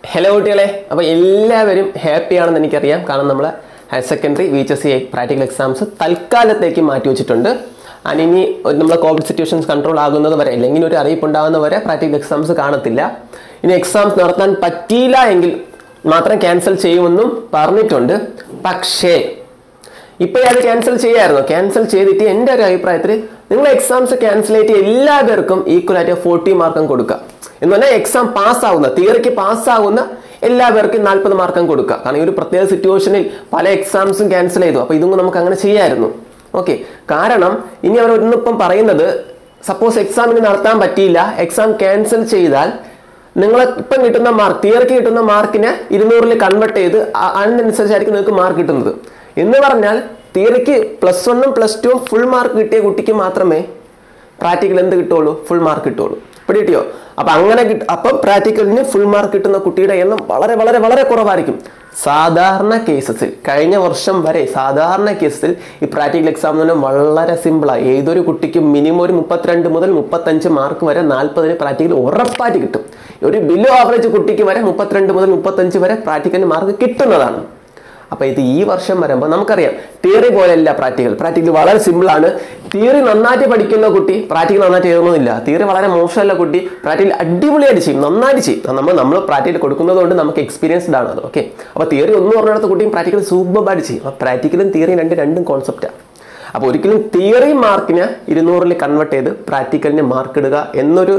hello കുട്ടികളെ അപ്പോൾ എല്ലാവരും ഹാപ്പിയാണെന്ന് എനിക്കറിയാം കാരണം നമ്മൾ higher secondary V H S C practical exams തൽക്കാലത്തേക്ക് മാറ്റി വെച്ചിട്ടുണ്ട് and ഇനി നമ്മൾ കോവിഡ് സിറ്റുവേഷൻസ് കൺട്രോൾ ആകുന്നത് വരെ അല്ലെങ്കിൽ ഒരു അറിയിപ്പ് ഉണ്ടാകുന്ന വരെ പ്രാക്ടിക്കൽ എക്സാംസ് കാണത്തില്ല ഇനി എക്സാംസ് നടത്താൻ പറ്റിയില്ല എങ്കിൽ മാത്രം ക്യാൻസൽ ചെയ്യുമെന്നും പറഞ്ഞിട്ടുണ്ട് പക്ഷേ ഇപ്പൊ അത് ക്യാൻസൽ ചെയ്യായിരുന്നു ക്യാൻസൽ ചെയ്തിട്ട് എൻ്റെ ഒരു അഭിപ്രായത്തിൽ നിങ്ങൾ എക്സാംസ് ക്യാൻസൽ ചെയ്തിട്ട് എല്ലാവർക്കും ഈക്വൽ ആയിട്ട് ഫോർട്ടി മാർക്കും കൊടുക്കുക എന്ന് പറഞ്ഞാൽ എക്സാം പാസ്സാവുന്ന തിയറിക്ക് പാസ്സാവുന്ന എല്ലാവർക്കും നാൽപ്പത് മാർക്കും കൊടുക്കുക കാരണം ഈ ഒരു പ്രത്യേക സിറ്റുവേഷനിൽ പല എക്സാംസും ക്യാൻസൽ ചെയ്തു അപ്പോൾ ഇതൊന്നും നമുക്ക് അങ്ങനെ ചെയ്യായിരുന്നു ഓക്കെ കാരണം ഇനി അവർ ഇന്നിപ്പം പറയുന്നത് സപ്പോസ് എക്സാമിന് നടത്താൻ പറ്റിയില്ല എക്സാം ക്യാൻസൽ ചെയ്താൽ നിങ്ങൾ ഇപ്പം കിട്ടുന്ന മാർക്ക് തിയറിക്ക് കിട്ടുന്ന മാർക്കിനെ ഇരുന്നൂറിൽ കൺവെർട്ട് ചെയ്ത് അ- അതിനനുസരിച്ചായിരിക്കും നിങ്ങൾക്ക് മാർക്ക് കിട്ടുന്നത് എന്ന് പറഞ്ഞാൽ തിയറിക്ക് പ്ലസ് വണ്ണും പ്ലസ് ടുവും ഫുൾ മാർക്ക് കിട്ടിയ കുട്ടിക്ക് മാത്രമേ പ്രാക്ടിക്കൽ എന്ത് കിട്ടുള്ളൂ ഫുൾ മാർക്ക് കിട്ടുള്ളൂ പിടി കിട്ടിയോ അപ്പൊ അങ്ങനെ കിട്ട അപ്പം പ്രാക്ടിക്കലിന് ഫുൾ മാർക്ക് കിട്ടുന്ന കുട്ടിയുടെ എണ്ണം വളരെ വളരെ വളരെ കുറവായിരിക്കും സാധാരണ കേസസിൽ കഴിഞ്ഞ വർഷം വരെ സാധാരണ കേസസിൽ ഈ പ്രാക്ടിക്കൽ എക്സാം എന്ന് പറഞ്ഞാൽ വളരെ സിമ്പിളാണ് ഏതൊരു കുട്ടിക്കും മിനിമം ഒരു മുപ്പത്തിരണ്ട് മുതൽ മുപ്പത്തഞ്ച് മാർക്ക് വരെ നാൽപ്പതിന് പ്രാക്ടിക്കൽ ഉറപ്പായിട്ട് കിട്ടും ഒരു ബിലോ ആവറേജ് കുട്ടിക്ക് വരെ മുപ്പത്തിരണ്ട് മുതൽ മുപ്പത്തഞ്ച് വരെ പ്രാക്ടിക്കലിന് മാർക്ക് കിട്ടുന്നതാണ് അപ്പൊ ഇത് ഈ വർഷം വരുമ്പോൾ നമുക്കറിയാം തിയറി പോലെയല്ല പ്രാക്ടിക്കൽ പ്രാക്ടിക്കൽ വളരെ സിമ്പിൾ ആണ് തിയറി നന്നായിട്ട് പഠിക്കുന്ന കുട്ടി പ്രാക്ടിക്കൽ നന്നായിട്ട് എഴുതുന്നില്ല തിയറി വളരെ മോശമല്ല കുട്ടി പ്രാക്ടിക്കൽ അടിപൊളിയായിട്ട് ചെയ്യും നന്നായിട്ട് ചെയ്യും അത് നമ്മൾ നമ്മൾ പ്രാക്ടിക്കൽ കൊടുക്കുന്നത് കൊണ്ട് നമുക്ക് എക്സ്പീരിയൻസ്ഡ് ആണ് അത് ഓക്കെ അപ്പൊ തിയറി ഒന്നും പറഞ്ഞിടത്ത് കുട്ടിയും പ്രാക്ടിക്കൽ സൂപ്പർബായിട്ട് ചെയ്യും അപ്പൊ പ്രാക്ടിക്കലും തിയറിയും രണ്ട് രണ്ടും കോൺസെപ്റ്റാണ് അപ്പോൾ ഒരിക്കലും തിയറി മാർക്കിന് ഇരുന്നൂറിൽ കൺവേർട്ട് ചെയ്ത് പ്രാക്ടിക്കലിന് മാർക്ക് ഇടുക എന്നൊരു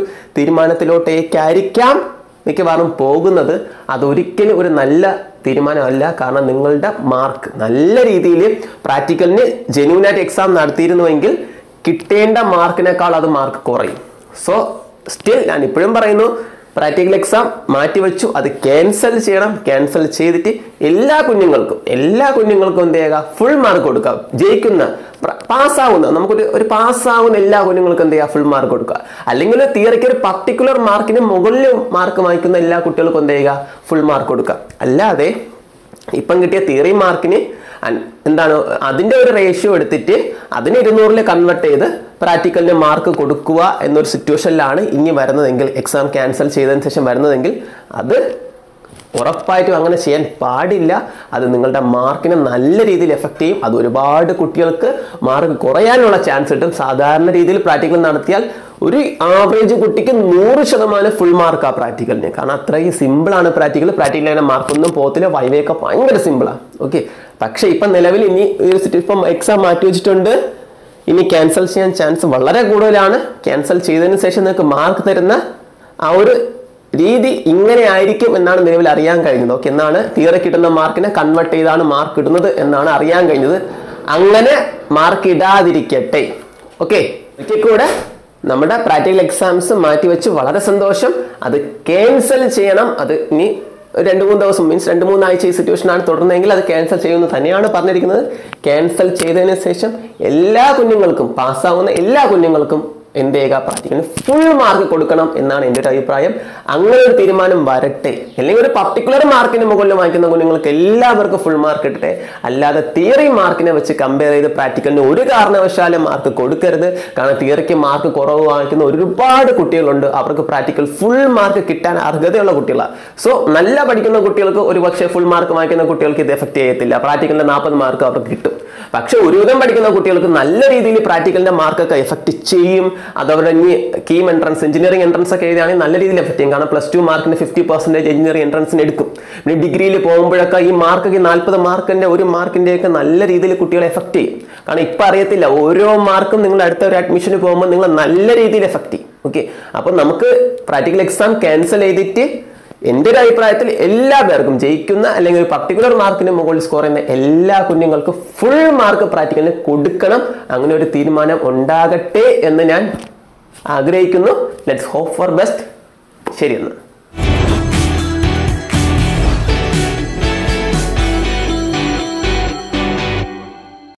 തീരുമാനത്തിലോട്ടേക്കായിരിക്കാം മിക്കവാറും പോകുന്നത് അതൊരിക്കലും ഒരു നല്ല തീരുമാനമല്ല കാരണം നിങ്ങളുടെ മാർക്ക് നല്ല രീതിയിൽ പ്രാക്ടിക്കലിന് ജെന്യൂനായിട്ട് എക്സാം നടത്തിയിരുന്നുവെങ്കിൽ കിട്ടേണ്ട മാർക്കിനേക്കാൾ അത് മാർക്ക് കുറയും സോ സ്റ്റിൽ ഞാൻ ഇപ്പോഴും പറയുന്നു പ്രാക്ടിക്കൽ എക്സാം മാറ്റിവെച്ചു അത് ക്യാൻസൽ ചെയ്യണം ക്യാൻസൽ ചെയ്തിട്ട് എല്ലാ കുഞ്ഞുങ്ങൾക്കും എല്ലാ കുഞ്ഞുങ്ങൾക്കും എന്ത് ചെയ്യുക ഫുൾ മാർക്ക് കൊടുക്കുക ജയിക്കുന്ന പാസ്സാവുന്ന നമുക്കൊരു ഒരു പാസ്സാവുന്ന എല്ലാ കുഞ്ഞുങ്ങൾക്കും എന്ത് ചെയ്യുക ഫുൾ മാർക്ക് കൊടുക്കുക അല്ലെങ്കിൽ തിയറിക്ക് ഒരു പർട്ടിക്കുലർ മാർക്കിന് മുകളിൽ മാർക്ക് വാങ്ങിക്കുന്ന എല്ലാ കുട്ടികൾക്കും എന്ത് ചെയ്യുക ഫുൾ മാർക്ക് കൊടുക്കുക അല്ലാതെ ഇപ്പം കിട്ടിയ തിയറി മാർക്കിന് അൻ- എന്താണ് അതിന്റെ ഒരു റേഷ്യോ എടുത്തിട്ട് അതിന് ഇരുന്നൂറിൽ കൺവെർട്ട് ചെയ്ത് പ്രാക്ടിക്കലിന് മാർക്ക് കൊടുക്കുക എന്നൊരു സിറ്റുവേഷനിലാണ് ഇനി വരുന്നതെങ്കിൽ എക്സാം ക്യാൻസൽ ചെയ്തതിന് ശേഷം വരുന്നതെങ്കിൽ അത് ഉറപ്പായിട്ടും അങ്ങനെ ചെയ്യാൻ പാടില്ല അത് നിങ്ങളുടെ മാർക്കിനെ നല്ല രീതിയിൽ എഫക്റ്റ് ചെയ്യും അത് ഒരുപാട് കുട്ടികൾക്ക് മാർക്ക് കുറയാനുള്ള ചാൻസ് കിട്ടും സാധാരണ രീതിയിൽ പ്രാക്ടിക്കൽ നടത്തിയാൽ ഒരു ആവറേജ് കുട്ടിക്ക് നൂറ് ശതമാനം ഫുൾ മാർക്കാണ് പ്രാക്ടിക്കലിന് കാരണം അത്രയും സിമ്പിളാണ് പ്രാക്ടിക്കൽ പ്രാക്ടിക്കൽ അതിന്റെ മാർക്കൊന്നും പോകത്തില്ല വൈവയൊക്കെ ഭയങ്കര സിമ്പിളാണ് ഓക്കെ പക്ഷെ ഇപ്പം നിലവിൽ ഇനി ഈ ഒരു സിറ്റു ഇപ്പം എക്സാം മാറ്റി വെച്ചിട്ടുണ്ട് ഇനി ക്യാൻസൽ ചെയ്യാൻ ചാൻസ് വളരെ കൂടുതലാണ് ക്യാൻസൽ ചെയ്തതിന് ശേഷം നിങ്ങൾക്ക് മാർക്ക് തരുന്ന ആ ഒരു രീതി ഇങ്ങനെ ആയിരിക്കും എന്നാണ് നിലവിൽ അറിയാൻ കഴിഞ്ഞത് ഓക്കെ എന്നാണ് തിയറി കിട്ടുന്ന മാർക്കിനെ കൺവേർട്ട് ചെയ്താണ് മാർക്ക് ഇടുന്നത് എന്നാണ് അറിയാൻ കഴിഞ്ഞത് അങ്ങനെ മാർക്ക് ഇടാതിരിക്കട്ടെ ഓക്കെ ഒരിക്കൽ കൂടെ നമ്മുടെ പ്രാക്ടിക്കൽ എക്സാംസ് മാറ്റിവെച്ച് വളരെ സന്തോഷം അത് ക്യാൻസൽ ചെയ്യണം അത് ഇനി ഒരു രണ്ട് മൂന്ന് ദിവസം മീൻസ് രണ്ട് മൂന്ന് ആഴ്ച ഈ സിറ്റുവേഷൻ ആണ് തുടർന്നെങ്കിൽ അത് ക്യാൻസൽ ചെയ്യുമെന്ന് തന്നെയാണ് പറഞ്ഞിരിക്കുന്നത് ക്യാൻസൽ ചെയ്തതിന് ശേഷം എല്ലാ കുഞ്ഞുങ്ങൾക്കും പാസ്സാവുന്ന എല്ലാ കുഞ്ഞുങ്ങൾക്കും എന്ത് ചെയ്യുക പ്രാക്ടിക്കലിന് ഫുൾ മാർക്ക് കൊടുക്കണം എന്നാണ് എൻ്റെ ഒരു അഭിപ്രായം അങ്ങനെ ഒരു തീരുമാനം വരട്ടെ അല്ലെങ്കിൽ ഒരു പർട്ടിക്കുലർ മാർക്കിന് മുകളിൽ വാങ്ങിക്കുന്ന കുഞ്ഞുങ്ങൾക്ക് എല്ലാവർക്കും ഫുൾ മാർക്ക് കിട്ടട്ടെ അല്ലാതെ തിയറി മാർക്കിനെ വെച്ച് കമ്പയർ ചെയ്ത് പ്രാക്ടിക്കലിന് ഒരു കാരണവശാലും മാർക്ക് കൊടുക്കരുത് കാരണം തിയറിക്ക് മാർക്ക് കുറവ് വാങ്ങിക്കുന്ന ഒരുപാട് കുട്ടികളുണ്ട് അവർക്ക് പ്രാക്ടിക്കൽ ഫുൾ മാർക്ക് കിട്ടാൻ അർഹതയുള്ള കുട്ടികളാണ് സോ നല്ല പഠിക്കുന്ന കുട്ടികൾക്ക് ഒരു പക്ഷേ ഫുൾ മാർക്ക് വാങ്ങിക്കുന്ന കുട്ടികൾക്ക് ഇത് എഫക്ട് ചെയ്യത്തില്ല പ്രാക്ടിക്കലിന്റെ നാൽപ്പത് മാർക്ക് അവർക്ക് കിട്ടും പക്ഷെ ഒരുവിധം പഠിക്കുന്ന കുട്ടികൾക്ക് നല്ല രീതിയിൽ പ്രാക്ടിക്കലിന്റെ മാർക്കൊക്കെ എഫക്ട് ചെയ്യും അത് അവരുടെ ഇനി കീം എൻട്രൻസ് എഞ്ചിനീയറിംഗ് എൻട്രൻസ് ഒക്കെ എഴുതുകയാണെങ്കിൽ നല്ല രീതിയിൽ എഫക്ട് ചെയ്യും കാരണം പ്ലസ് ടു മാർക്കിന് ഫിഫ്റ്റി പെർസെന്റേജ് എഞ്ചിനീയറിംഗ് എൻട്രൻസിന് എടുക്കും പിന്നെ ഡിഗ്രിയിൽ പോകുമ്പോഴൊക്കെ ഈ മാർക്ക് നാൽപ്പത് മാർക്കിന്റെ ഒരു മാർക്കിന്റെ ഒക്കെ നല്ല രീതിയിൽ കുട്ടികളെ എഫക്ട് ചെയ്യും കാരണം ഇപ്പൊ അറിയത്തില്ല ഓരോ മാർക്കും നിങ്ങൾ അടുത്ത ഒരു അഡ്മിഷന് പോകുമ്പോൾ നിങ്ങൾ നല്ല രീതിയിൽ എഫക്ട് ചെയ്യും ഓക്കെ അപ്പൊ നമുക്ക് പ്രാക്ടിക്കൽ എക്സാം ക്യാൻസൽ ചെയ്തിട്ട് എൻ്റെ ഒരു അഭിപ്രായത്തിൽ എല്ലാ പേർക്കും ജയിക്കുന്ന അല്ലെങ്കിൽ ഒരു പർട്ടിക്കുലർ മാർക്കിന് മുകളിൽ സ്കോർ ചെയ്യുന്ന എല്ലാ കുഞ്ഞുങ്ങൾക്കും ഫുൾ മാർക്ക് പ്രാക്ടിക്കലിന് കൊടുക്കണം അങ്ങനെ ഒരു തീരുമാനം ഉണ്ടാകട്ടെ എന്ന് ഞാൻ ആഗ്രഹിക്കുന്നു ലെറ്റ്സ് ഹോപ്പ് ഫോർ ബെസ്റ്റ് ശരി എന്നാൽ